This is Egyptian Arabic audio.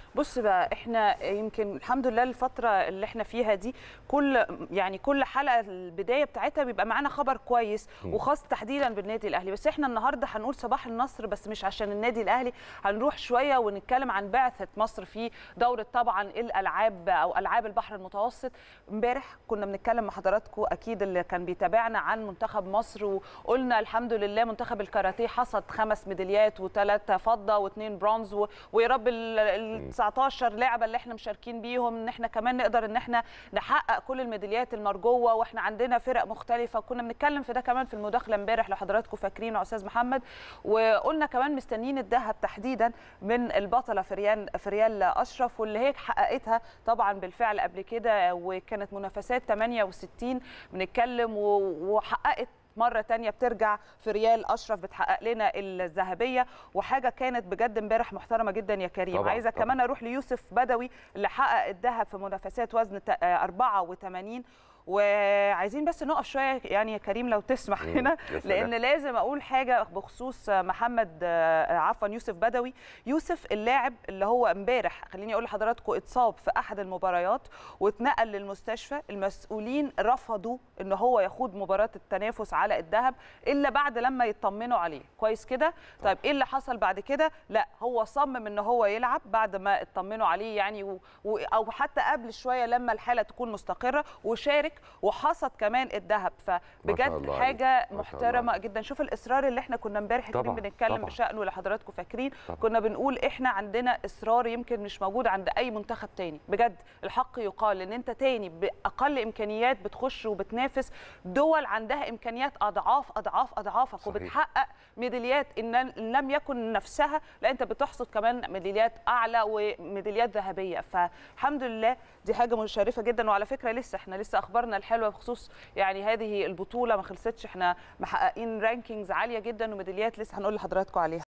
بص بقى احنا يمكن الحمد لله الفتره اللي احنا فيها دي كل يعني كل حلقه البدايه بتاعتها بيبقى معانا خبر كويس وخاص تحديدا بالنادي الاهلي بس احنا النهارده هنقول صباح النصر بس مش عشان النادي الاهلي هنروح شويه ونتكلم عن بعثه مصر في دوره طبعا الالعاب او العاب البحر المتوسط امبارح كنا بنتكلم مع حضراتكم اكيد اللي كان بيتابعنا عن منتخب مصر وقلنا الحمد لله منتخب الكاراتيه حصد خمس ميداليات وثلاثه فضه واثنين برونز و- ويا رب ال 19 لعبه اللي احنا مشاركين بيهم ان احنا كمان نقدر ان احنا نحقق كل الميداليات المرجوه واحنا عندنا فرق مختلفه كنا بنتكلم في ده كمان في المداخله امبارح لو حضراتكم فاكرين يا استاذ محمد وقلنا كمان مستنيين الذهب تحديدا من البطله فريان فريال اشرف واللي هي حققتها طبعا بالفعل قبل كده وكانت منافسات 68 بنتكلم و- وحققت مرة تانية بترجع في ريال أشرف بتحقق لنا الذهبية وحاجة كانت بجد امبارح محترمة جدا يا كريم طبعاً، عايزة طبعاً. كمان أروح ليوسف بدوي اللي حقق الذهب في منافسات وزن ت- آه، 84 وعايزين بس نقف شويه يعني يا كريم لو تسمح مم، هنا يا سلام. لان لازم اقول حاجه بخصوص محمد آه، عفوا يوسف بدوي يوسف اللاعب اللي هو امبارح خليني اقول لحضراتكم اتصاب في احد المباريات واتنقل للمستشفى المسؤولين رفضوا ان هو يخوض مباراه التنافس على الذهب الا بعد لما يطمنوا عليه كويس كده طيب ايه اللي حصل بعد كده لا هو صمم ان هو يلعب بعد ما اطمنوا عليه يعني و... و... او حتى قبل شويه لما الحاله تكون مستقره وشارك وحصد كمان الذهب ما شاء فبجد الله حاجه عليك، ما شاء محترمه جدا شوف الاصرار اللي احنا كنا امبارح كريم طبعاً، بنتكلم طبعاً. بشانه اللي حضراتكم فاكرين طبعاً. كنا بنقول احنا عندنا اصرار يمكن مش موجود عند اي منتخب تاني بجد الحق يقال ان انت تاني باقل امكانيات بتخش وبتنافس دول عندها امكانيات اضعاف اضعاف اضعافك صحيح. وبتحقق ميداليات ان إن لم يكن نفسها لا انت بتحصد كمان ميداليات اعلى وميداليات ذهبيه فالحمد لله دي حاجه مشرفه جدا وعلى فكره لسه احنا لسه اخبارنا الحلوه بخصوص يعني هذه البطوله ما خلصتش احنا محققين رانكينجز عاليه جدا وميداليات لسه هنقول لحضراتكم عليها